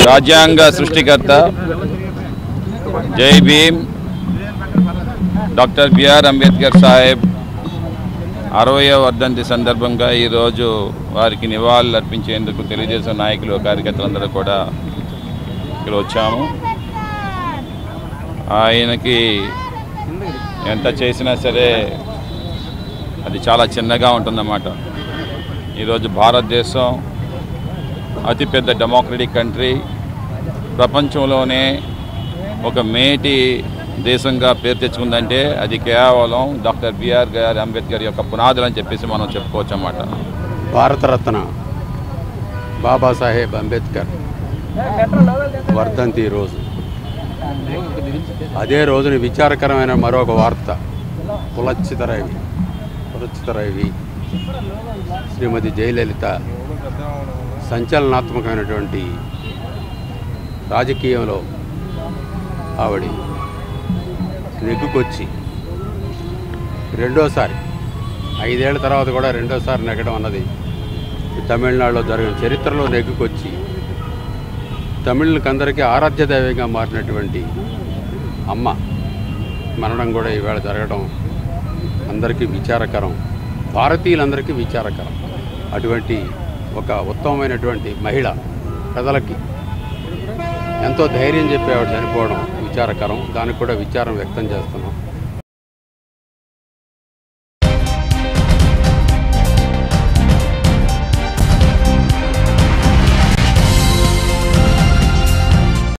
రాజ్యాంగ సృష్టికర్త జై భీమ్ డాక్టర్ బిఆర్ అంబేద్కర్ సాహెబ్ అరవయో వర్ధంతి సందర్భంగా ఈరోజు వారికి నివాళులు అర్పించేందుకు తెలుగుదేశం నాయకులు కార్యకర్తలందరూ కూడా ఇక్కడ వచ్చాము ఆయనకి ఎంత చేసినా సరే అది చాలా చిన్నగా ఉంటుందన్నమాట ఈరోజు భారతదేశం అతిపెద్ద డెమోక్రటిక్ కంట్రీ ప్రపంచంలోనే ఒక మేటి దేశంగా పేరు తెచ్చుకుందంటే అది కేవలం డాక్టర్ బిఆర్ గారి అంబేద్కర్ యొక్క పునాదులు అని చెప్పేసి మనం చెప్పుకోవచ్చు అన్నమాట భారతరత్న బాబాసాహెబ్ అంబేద్కర్ వర్ధంతి రోజు అదే రోజున విచారకరమైన మరొక వార్త పులచ్చితరైవి పులచ్చితరైవి శ్రీమతి జయలలిత సంచలనాత్మకమైనటువంటి రాజకీయంలో ఆవిడ నెగ్గుకొచ్చి రెండోసారి ఐదేళ్ల తర్వాత కూడా రెండోసారి నెగ్గడం అన్నది ఈ తమిళనాడులో జరిగిన చరిత్రలో నెగ్గుకొచ్చి తమిళులకందరికీ ఆరాధ్య దైవంగా మారినటువంటి అమ్మ మరణం కూడా ఈవేళ జరగడం అందరికీ విచారకరం భారతీయులందరికీ విచారకరం అటువంటి ఒక ఉత్తమమైనటువంటి మహిళ ప్రజలకి ఎంతో ధైర్యం చెప్పి ఆవిడ చనిపోవడం విచారకరం దానికి కూడా విచారం వ్యక్తం చేస్తున్నాం